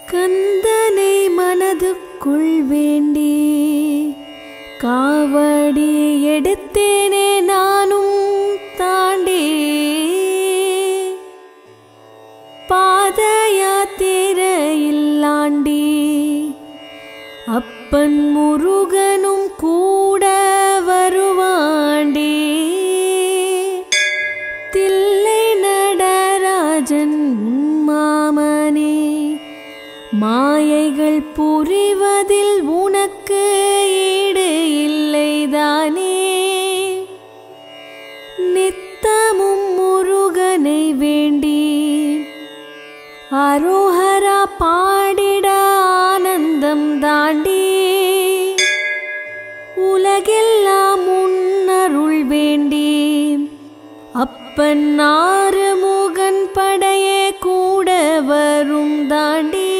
கந்தனை மனதுக்குள் வேண்டி காவடி எடுத்தேனே நானும் தாண்டி பாத யாத்திரையில்லாண்டி அப்பன் முருகனும் கூட வருவாண்டி தில்லை நடராஜன் உன்மாமனே மாயைகள் புரிவதில் உனக்கு ஈடு இல்லைதானே நித்தமும் முருகனை வேண்டி அரோஹரா பாடிட ஆனந்தம் தாண்டி உலகெல்லாம் உன்னருள் வேண்டி அப்பன் ஆறுமுகன் படையே கூட வரும் தாண்டி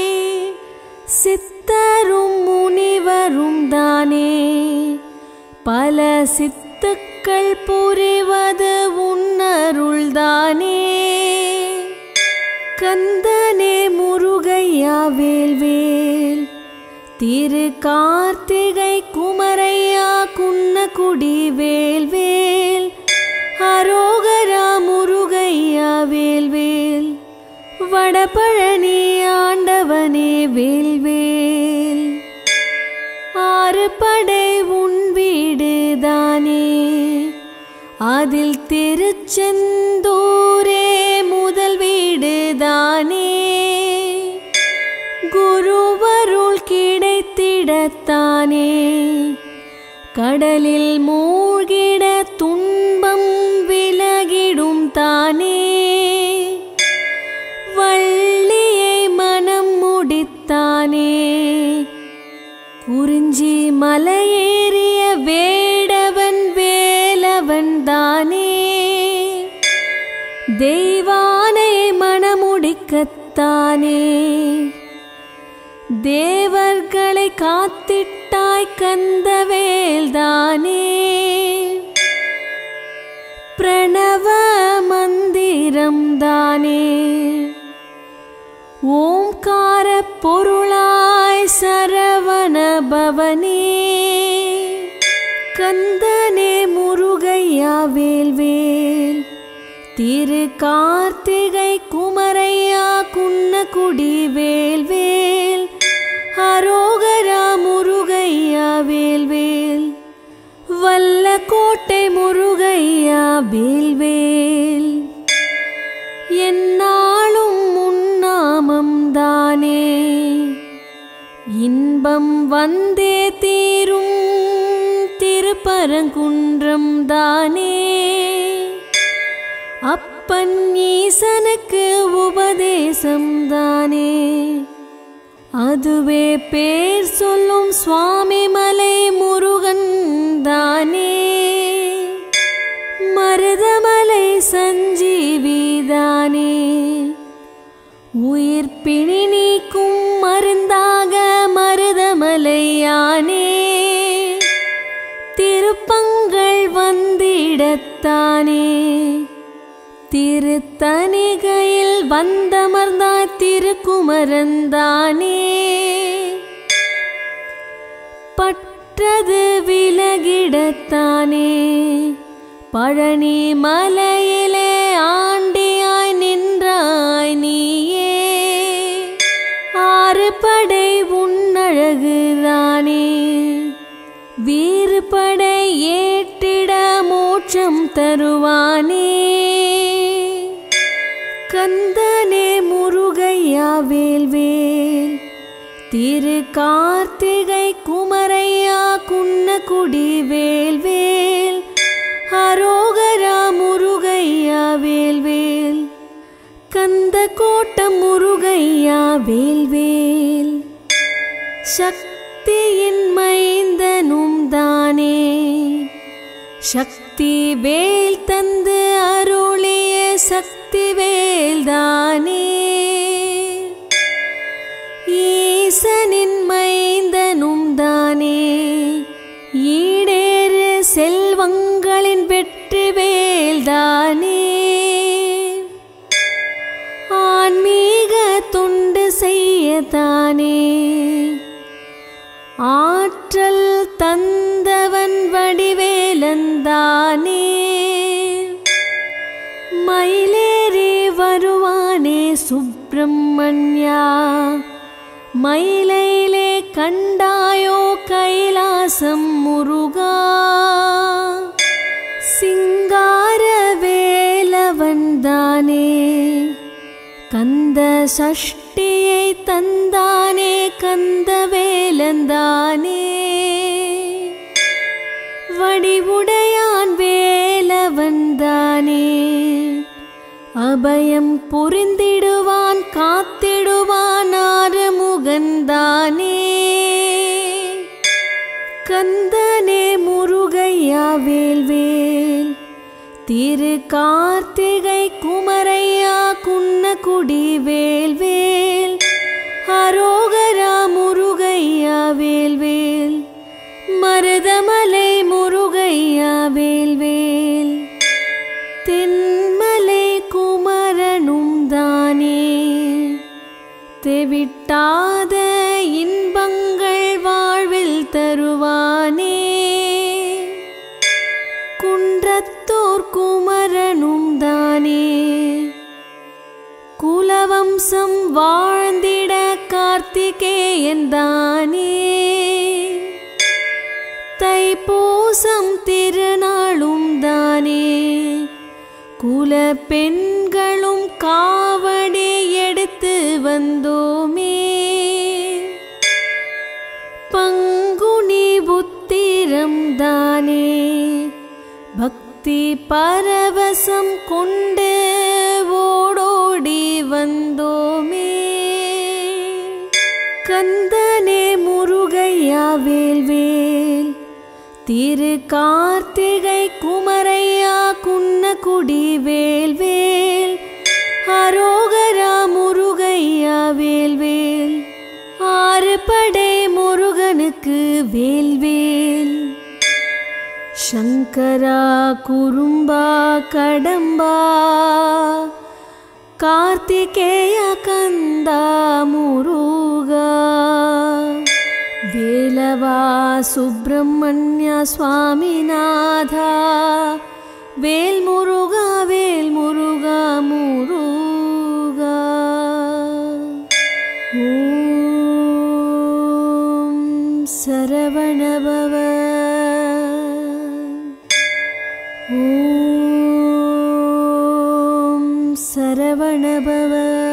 சித்தரும் முனிவரும் தானே பல சித்துக்கள் புரிவது உன்னருள்தானே கந்தனே முருகையா வேல்வேல் திரு கார்த்திகை குமரையா குன்னகுடி வேல்வேல் அரோகரா முருகையா வேல்வேல் வடபழனி ஆண்டவனே வேல்வேல் ஆறு படை உன் வீடுதானே அதில் திருச்செந்தூரே முதல் வீடுதானே குருவருள் கிடைத்திடத்தானே கடலில் மூழ்கிட துன்பம் விலகிடும் தானே வள்ளியை மனம் முடித்தானே குறிஞ்சி மலையேறிய வேடவன் வேலவன் தானே தெய்வானை மணமுடிக்கத்தானே தேவர்களை காத்திட்டாய் கந்தவேல்தானே பிரணவ மந்திரம் தானே ஓம்கார பொருளாய் சரவண பவனே கந்தனே முருகையா வேல்வேல் திரு கார்த்திகை குமரையா குன்னகுடி வேல்வேல் அரோகரா முருகையா வேல்வேல் வல்ல கோட்டை முருகையா வேல்வேல் என்னாலும் உன்னாமம் தானே இன்பம் வந்தே தீரும் திருப்பரங்குன்றம் தானே அப்பன் ஈசனுக்கு உபதேசம் தானே அதுவே பேர் சொல்லும் சுவாமி மலை முருகன் தானே மருதமலை சஞ்சீவிதானே உயிர் பிணி நீக்கும் மருந்தாக மருதமலையானே திருப்பங்கள் வந்திடத்தானே திருத்தணிகையில் வந்தமர்ந்தாய் திருக்குமரந்தானே பற்றது விலகிடத்தானே பழனி மலையிலே ஆண்டியாய் நின்றாய் நீயே ஆறு படை உன்னழகுதானே வீறு படை ஏற்றிட மோட்சம் தருவானே கந்தனே முருகையா வேல்வேல் திரு கார்த்திகை குமரையா குன்னகுடி வேல்வேல் அரோகரா முருகையா வேல்வேல் கந்த கோட்டம் முருகையா வேல்வேல் சக்தியின் மைந்தனும் தானே சக்தி வேல் தந்து அருளிய சக்தி வேல் தானே ஈசனின் மைந்தனும் தானே ஈடேறு செல்வங்களின் வெற்றி வேல் தானே ஆன்மீக தொண்டு செய்ய சுப்பிரமணியா மயிலையிலே கண்டாயோ கைலாசம் முருகா சிங்கார வேலவன்தானே கந்த சஷ்டியை தந்தானே கந்த வேலந்தானே வடிவுடையான் வேலவன்தானே அபயம் புரிந்திடுவான் காத்திடுவான் ஆறுமுகன்தானே கந்தனே முருகையா வேல்வேல் திரு கார்த்திகை குமரையா குன்னகுடி வேல்வேல் அரோகரா முருகையா வேல்வேல் மருதமலை முருகையா வேல்வேல் தென்மலை குமரனும் தானே தெவிட்டாத இன்பங்கள் வாழ்வில் தருவானே குன்றத்தோர் குமரனும் தானே குலவம்சம் வாழ்ந்திட கார்த்திகேயன் தானே தைப்பூசம் திருநாளும் தானே குல பெண்களும் காவடி எடுத்து வந்தோமே பங்குனி புத்திரம் தானே பக்தி பரவசம் கொண்டு ஓடோடி வந்தோமே கந்தனே முருகையா வேல்வேல் திரு கார்த்திகை குமரையா குன்னகுடி வேல்வேல் அரோகரா முருகையா வேல்வேல் ஆறு படை முருகனுக்கு வேல்வேல் சங்கரா குறும்பா கடம்பா கார்த்திகேய கந்தா முருகா வேலவா சுப்பிரமணிய சுவாமிநாதா வேல் முருகா வேல் முருகா முருகா ஓம் சரவணபவ ஓம் சரவணபவ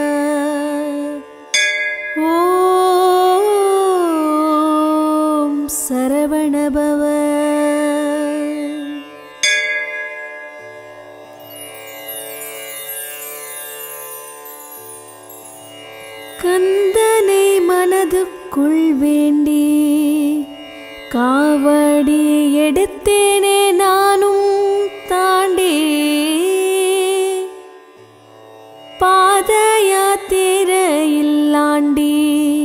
ஓம் சரவணபவ கந்தனை மனதுக்குள் வேண்டி காவடி எடுத்தேனே நானும் தாண்டி பாத யாத்திரையில்லாண்டி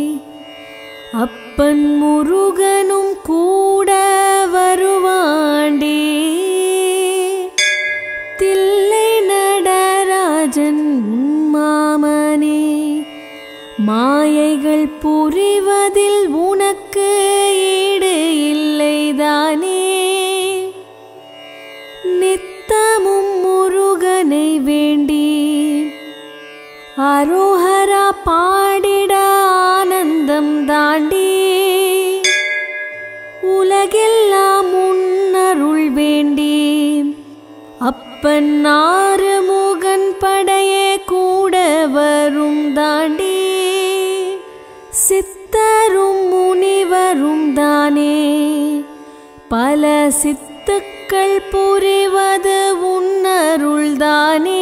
அப்பன் முருகனும் கூட வருவாண்டி தில்லை நடராஜன் உன்மாமனே மாயைகள் புரிவதில் உனக்கு ஈடு இல்லைதானே நித்தமும் முருகனை வேண்டி அரோஹரா பாடிட ஆனந்தம் தாண்டி உலகெல்லாம் உன்னருள் வேண்டி அப்பன் ஆறுமுகன் படையே கூட வரும் தாண்டி சித்தரும் முனிவரும் தானே பல சித்துக்கள் புரிவது உன்னருள் தானே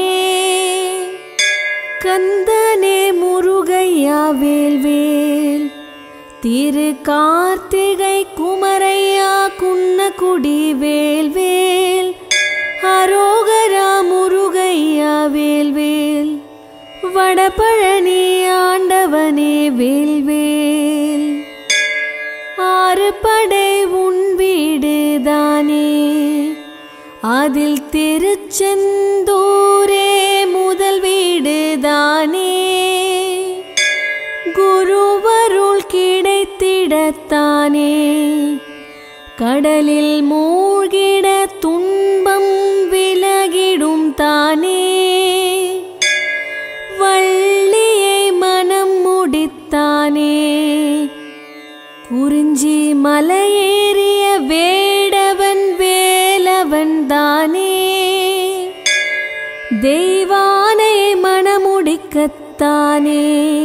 கந்தனே முருகையா வேல்வேல் திரு கார்த்திகை குமரையா குன்னகுடி வேல்வேல் அரோகரா முருகையா வேல்வேல் வடபழனி ஆண்டவனே வேல்வேல் ஆறு படை உன் வீடுதானே அதில் திருச்செந்தூரே முதல் வீடுதானே குருவருள் கிடைத்திடத்தானே கடலில் மூழ்கிட துன்பம் விலகிடும் தானே வள்ளியை தெய்வானை மணமுடிக்கத்தானே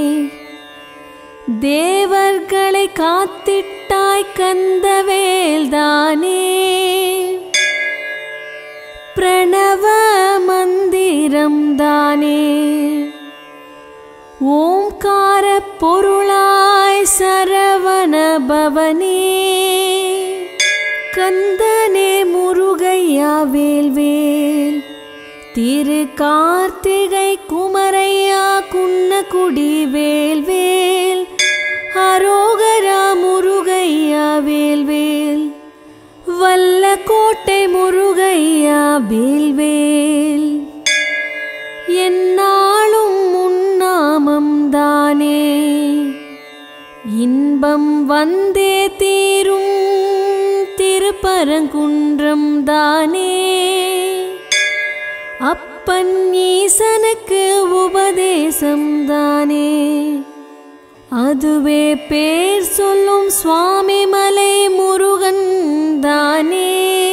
தேவர்களை காத்திட்டாய் கந்தவேல்தானே பிரணவ மந்திரம் தானே ஓம்கார பொருளாய் சரவண பவனே கந்தனே முருகையா வேல்வேல் திரு கார்த்திகை குமரையா குன்னகுடி வேல்வேல் அரோகரா முருகையா வேல்வேல் வல்ல கோட்டை முருகையா வேல்வேல் என்னாலும் முன்னாமம் தானே இன்பம் வந்தே தீரும் திருப்பரங்குன்றம் தானே அப்பன் ஈசனுக்கு உபதேசம் தானே அதுவே பேர் சொல்லும் சுவாமி மலை முருகன் தானே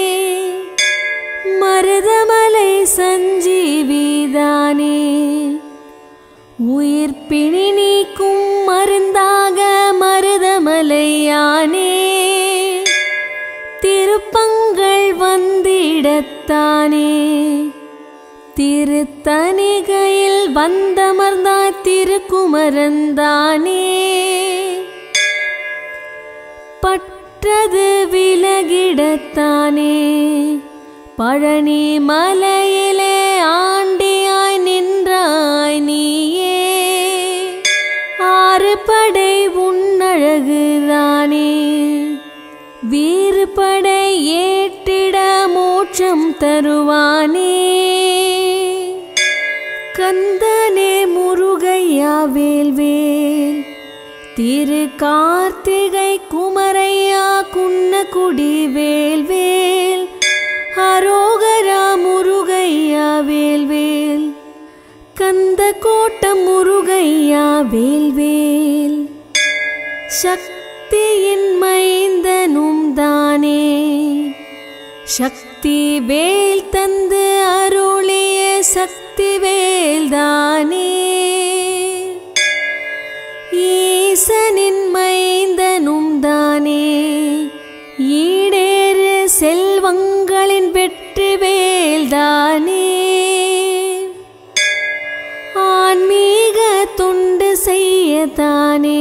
மருதமலை சஞ்சீவிதானே உயிர் பிணி நீக்கும் மருந்தாக மருதமலையானே திருப்பங்கள் வந்திடத்தானே திருத்தணிகையில் வந்தமர்ந்தாய் திருக்குமரந்தானே பற்றது விலகிடத்தானே பழனி மலையிலே ஆண்டியாய் நின்றாய் நீயே ஆறு படை உன்னழகுதானே வீறு படை ஏற்றிட மோட்சம் தருவானே கந்தனே முருகையா வேல்வேல் திரு கார்த்திகை குமரையா குன்னகுடி வேல்வேல் அரோகரா முருகையா வேல்வேல் கந்த கோட்டம் முருகையா வேல்வேல் சக்தியின் மைந்தனும் தானே சக்தி வேல் தந்து அருளிய சக்தி வேல் தானே ஈசனின் மைந்தனும் தானே ஈடேறு செல்வங்களின் வெற்றி வேல் தானே ஆன்மீக தொண்டு செய்யத்தானே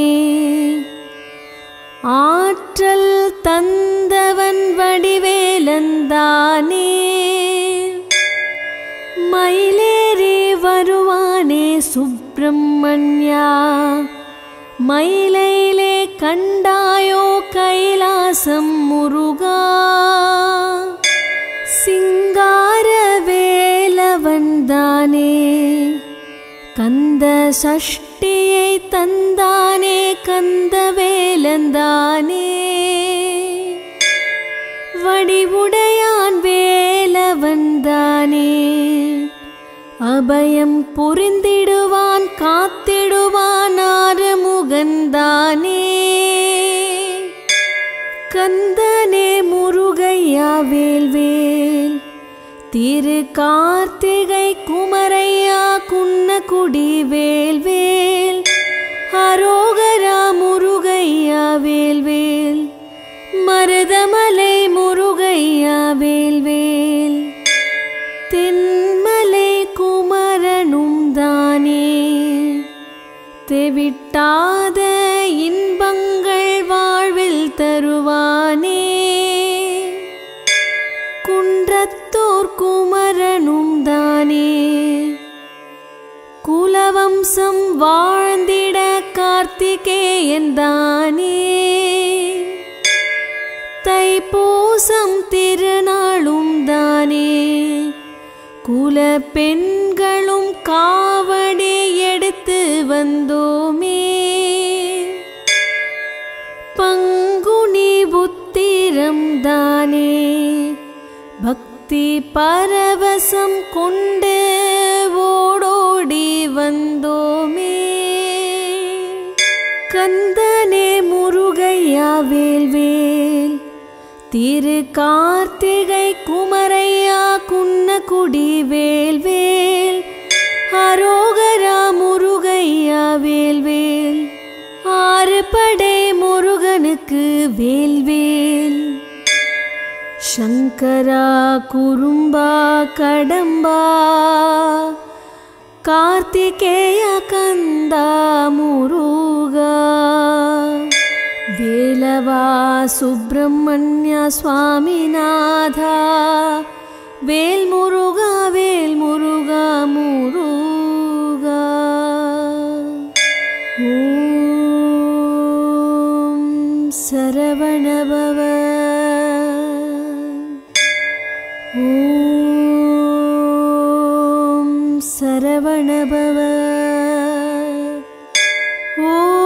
ஆற்றல் தந்தவன் வடிவேலந்தானே மயிலேறி வருவானே சுப்பிரமணியா மயிலையிலே கண்டாயோ கைலாசம் முருகா சிங்கார வேலவன் தானே கந்த சஷ்டியை தந்தானே கந்த வேலந்தானே வடிவுடையான் வேலவன் தானே அபயம் புரிந்திடுவான் காத்திடுவான் ஆறுமுகந்தானே கந்தனே முருகையா வேல்வேல் திரு கார்த்திகை குமரையா குன்னகுடி வேல்வேல் அரோகரா முருகையா வேல்வேல் மருதமலை முருகையா வேல்வேல் தென்மலை குமரனும் தானே தெவிட்டாத இன்பங்கள் வாழ்வில் தருவானே குன்றத்தோர் குமரனும் தானே குலவம்சம் வாழ்ந்திட கார்த்திகேயன் தானே தைப்பூசம் திருநாளும் தானே குல பெண்களும் காவடி எடுத்து வந்தோமே பங்குனி புத்திரம் தானே பக்தி பரவசம் கொண்டு ஓடோடி வந்தோமே கந்தனே முருகையா வேல்வேல் திரு கார்த்திகை குமரையா குன்னகுடி வேல்வேல் சங்கரா குறும்பா கடம்பா கார்த்திகேய கந்தா முருகா வேலவா சுப்பிரமணிய சுவாமிநாதா வேல் முருகா வேல் முருகா முருகா ஓம் சரவணபவ ஓம் சரவணபவ ஓம்